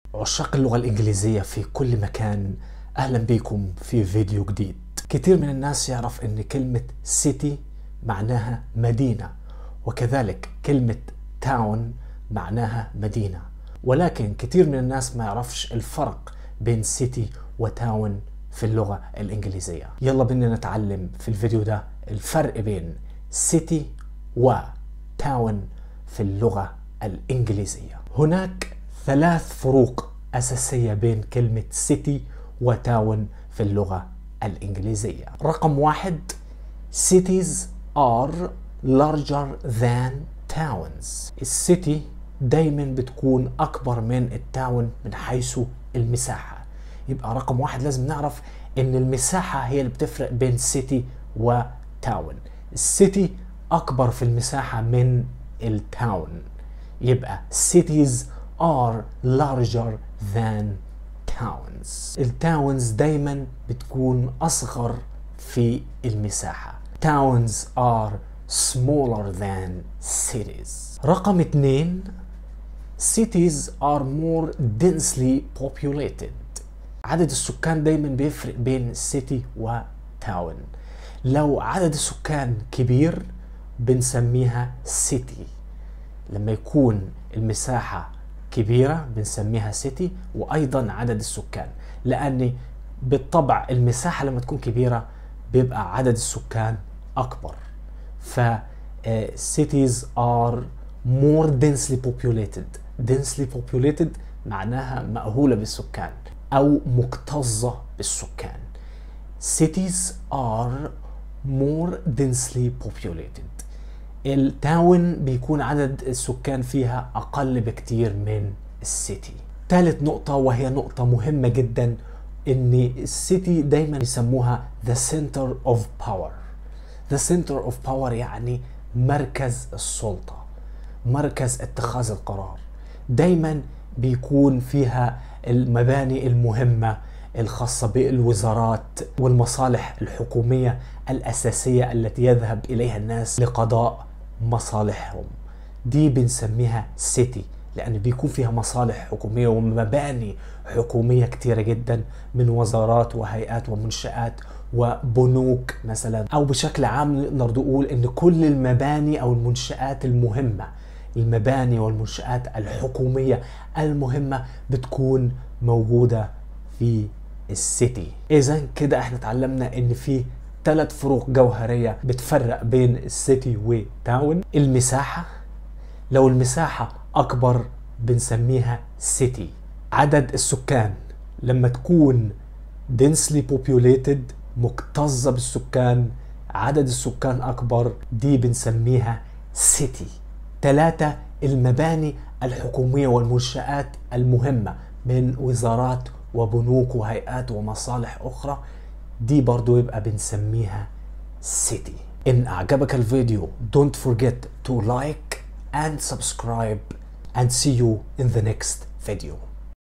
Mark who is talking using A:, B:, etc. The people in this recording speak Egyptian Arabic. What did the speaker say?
A: عشاق اللغة الإنجليزية في كل مكان أهلا بكم في فيديو جديد كثير من الناس يعرف أن كلمة سيتي معناها مدينة وكذلك كلمة تاون معناها مدينة ولكن كثير من الناس ما يعرفش الفرق بين سيتي وتاون في اللغة الإنجليزية يلا بينا نتعلم في الفيديو ده الفرق بين سيتي وتاون في اللغة الإنجليزية هناك ثلاث فروق أساسية بين كلمة سيتي وتاون في اللغة الإنجليزية رقم واحد cities are larger than towns السيتي دايما بتكون أكبر من التاون من حيث المساحة يبقى رقم واحد لازم نعرف ان المساحة هي اللي بتفرق بين سيتي وتاون السيتي أكبر في المساحة من التاون يبقى cities are larger than towns التاونز دايما بتكون أصغر في المساحة towns are smaller than cities رقم اتنين cities are more densely populated عدد السكان دايما بيفرق بين city وتاون لو عدد السكان كبير بنسميها city لما يكون المساحة كبيرة بنسميها سيتي وأيضا عدد السكان لأن بالطبع المساحة لما تكون كبيرة بيبقى عدد السكان أكبر ف cities are more densely populated densely populated معناها مأهولة بالسكان أو مكتظة بالسكان cities are more densely populated التاون بيكون عدد السكان فيها أقل بكتير من السيتي ثالث نقطة وهي نقطة مهمة جدا إن السيتي دايما يسموها the center of power the center of power يعني مركز السلطة مركز اتخاذ القرار دايما بيكون فيها المباني المهمة الخاصة بالوزارات والمصالح الحكومية الأساسية التي يذهب إليها الناس لقضاء مصالحهم دي بنسميها سيتي لأن بيكون فيها مصالح حكومية ومباني حكومية كتيرة جدا من وزارات وهيئات ومنشآت وبنوك مثلا أو بشكل عام نقدر نقول إن كل المباني أو المنشآت المهمة المباني والمنشآت الحكومية المهمة بتكون موجودة في السيتي إذا كده احنا اتعلمنا إن في ثلاث فروق جوهرية بتفرق بين السيتي وتاون المساحة لو المساحة أكبر بنسميها سيتي عدد السكان لما تكون densely populated مكتظة بالسكان عدد السكان أكبر دي بنسميها سيتي ثلاثة المباني الحكومية والمنشآت المهمة من وزارات وبنوك وهيئات ومصالح أخرى دي برضو يبقى بنسميها سيتي إن أعجبك الفيديو don't forget to like and subscribe and see you in the next video